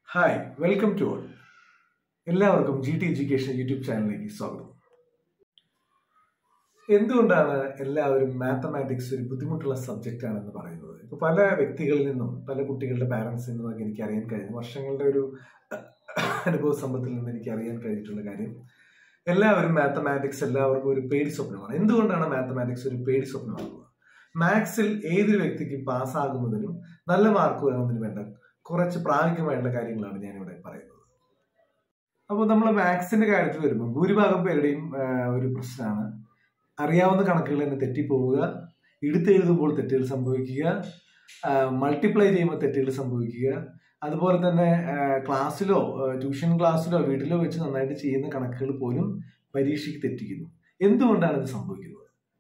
Hi welcome to all എല്ലാവർക്കും G T education YouTube ചാനലിലേക്ക് സ്വാഗതം എന്തുകൊണ്ടാണ് എല്ലാവരും മാത്തമാറ്റിക്സ് ഒരു ബുദ്ധിമുട്ടുള്ള സബ്ജക്റ്റ് ആണെന്ന് പറയുന്നത് ഇപ്പോൾ പല വ്യക്തികളിൽ നിന്നും പല കുട്ടികളുടെ പാരൻസിൽ നിന്നും എനിക്ക് അറിയാൻ കഴിഞ്ഞു വർഷങ്ങളുടെ ഒരു അനുഭവ സമ്പത്തിൽ നിന്ന് എനിക്ക് അറിയാൻ കഴിഞ്ഞിട്ടുള്ള കാര്യം എല്ലാവരും മാത്തമാറ്റിക്സ് എല്ലാവർക്കും ഒരു പേടി സ്വപ്നമാണ് എന്തുകൊണ്ടാണ് മാത്തമാറ്റിക്സ് ഒരു പേടി സ്വപ്നമാകുന്നത് മാത്സിൽ ഏതൊരു വ്യക്തിക്കും പാസ്സാകുന്നതിനും നല്ല മാർക്ക് വാങ്ങുന്നതിനും വേണ്ട കുറച്ച് പ്രായോഗികമായിട്ടുള്ള കാര്യങ്ങളാണ് ഞാനിവിടെ പറയുന്നത് അപ്പോൾ നമ്മൾ മാത്സിന്റെ കാര്യത്തിൽ വരുമ്പോൾ ഭൂരിഭാഗം പേരുടെയും ആ, ഒരു പ്രശ്നമാണ് അറിയാവുന്ന കണക്കുകൾ തന്നെ തെറ്റിപ്പോവുക എടുത്തെഴുതുമ്പോൾ തെറ്റുകൾ സംഭവിക്കുക മൾട്ടിപ്ലൈ ചെയ്യുമ്പോൾ തെറ്റുകൾ സംഭവിക്കുക അതുപോലെ തന്നെ ആ, ക്ലാസ്സിലോ ആ, ട്യൂഷൻ ക്ലാസ്സിലോ വീട്ടിലോ വെച്ച് നന്നായിട്ട് ചെയ്യുന്ന കണക്കുകൾ പോലും പരീക്ഷയ്ക്ക് തെറ്റിക്കുന്നു എന്തുകൊണ്ടാണ് ഇത് സംഭവിക്കുന്നത്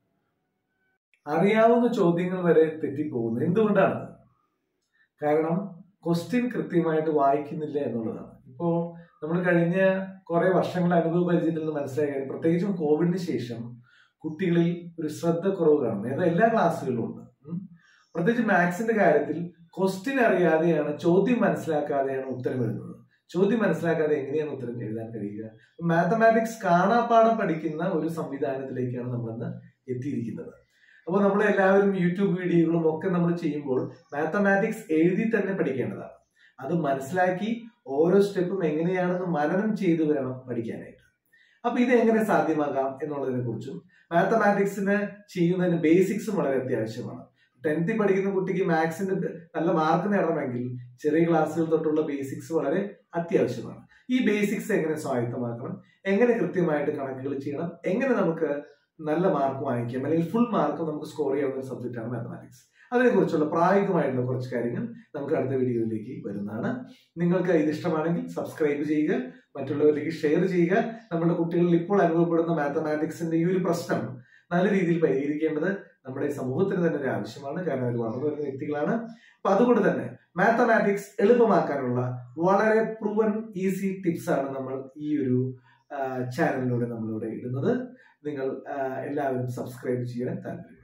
അറിയാവുന്ന ചോദ്യങ്ങൾ വരെ തെറ്റിപ്പോകുന്നു എന്തുകൊണ്ടാണ് കാരണം ക്വസ്റ്റ്യൻ കൃത്യമായിട്ട് വായിക്കുന്നില്ല എന്നുള്ളതാണ് ഇപ്പോൾ നമ്മൾ കഴിഞ്ഞ കുറെ വർഷങ്ങളുടെ അനുഭവ പരിചയത്തിൽ നിന്ന് മനസ്സിലായ കാര്യം പ്രത്യേകിച്ചും കോവിഡിന് ശേഷം കുട്ടികളിൽ ഒരു ശ്രദ്ധ കുറവ് കാണുന്നു അത് എല്ലാ ക്ലാസ്സുകളിലും ഉണ്ട് ഉം. പ്രത്യേകിച്ച് മാത്സിന്റെ കാര്യത്തിൽ ക്വസ്റ്റ്യൻ അറിയാതെയാണ് ചോദ്യം മനസ്സിലാക്കാതെയാണ് ഉത്തരം എഴുതുന്നത് ചോദ്യം മനസ്സിലാക്കാതെ എങ്ങനെയാണ് ഉത്തരം എഴുതാൻ കഴിയുക മാത്തമാറ്റിക്സ് കാണാപ്പാടം പഠിക്കുന്ന ഒരു സംവിധാനത്തിലേക്കാണ് നമ്മളിന്ന് എത്തിയിരിക്കുന്നത് അപ്പോൾ നമ്മൾ എല്ലാവരും യൂട്യൂബ് വീഡിയോകളും ഒക്കെ നമ്മൾ ചെയ്യുമ്പോൾ മാത്തമാറ്റിക്സ് എഴുതി തന്നെ പഠിക്കേണ്ടതാണ് അത് മനസ്സിലാക്കി ഓരോ സ്റ്റെപ്പും എങ്ങനെയാണെന്ന് മനനം ചെയ്ത് വേണം പഠിക്കാനായിട്ട് അപ്പൊ ഇത് എങ്ങനെ സാധ്യമാകാം എന്നുള്ളതിനെ കുറിച്ചും മാത്തമാറ്റിക്സിന് ചെയ്യുന്നതിന് ബേസിക്സും വളരെ അത്യാവശ്യമാണ് ടെൻത്തിൽ പഠിക്കുന്ന കുട്ടിക്ക് മാത്സിന്റെ നല്ല മാർക്ക് നേടണമെങ്കിൽ ചെറിയ ക്ലാസ്സുകൾ തൊട്ടുള്ള ബേസിക്സ് വളരെ അത്യാവശ്യമാണ് ഈ ബേസിക്സ് എങ്ങനെ സ്വായത്തമാക്കണം എങ്ങനെ കൃത്യമായിട്ട് കണക്കുകൾ ചെയ്യണം എങ്ങനെ നമുക്ക് നല്ല മാർക്ക് വാങ്ങിക്കാം അല്ലെങ്കിൽ ഫുൾ മാർക്ക് നമുക്ക് സ്കോർ ചെയ്യാവുന്ന ഒരു സബ്ജക്റ്റാണ് മാത്തമാറ്റിക്സ് അതിനെക്കുറിച്ചുള്ള പ്രായോഗികമായിട്ടുള്ള കുറച്ച് കാര്യങ്ങൾ നമുക്ക് അടുത്ത വീഡിയോയിലേക്ക് വരുന്നതാണ് നിങ്ങൾക്ക് ഇത് ഇഷ്ടമാണെങ്കിൽ സബ്സ്ക്രൈബ് ചെയ്യുക മറ്റുള്ളവരിലേക്ക് ഷെയർ ചെയ്യുക നമ്മുടെ കുട്ടികളിൽ ഇപ്പോൾ അനുഭവപ്പെടുന്ന മാത്തമാറ്റിക്സിന്റെ ഈ ഒരു പ്രശ്നം നല്ല രീതിയിൽ പരിഹരിക്കേണ്ടത് നമ്മുടെ സമൂഹത്തിന് തന്നെ ഒരു ആവശ്യമാണ് കാരണം അവർ വളർന്നു വരുന്ന വ്യക്തികളാണ് അപ്പൊ അതുകൊണ്ട് തന്നെ മാത്തമാറ്റിക്സ് എളുപ്പമാക്കാനുള്ള വളരെ പ്രൂവൻ ഈസി ടിപ്സ് ആണ് നമ്മൾ ഈ ഒരു ചാനലിലൂടെ നമ്മളിവിടെ ഇടുന്നത് നിങ്ങൾ ആ, എല്ലാവരും സബ്സ്ക്രൈബ് ചെയ്യാൻ താല്പര്യം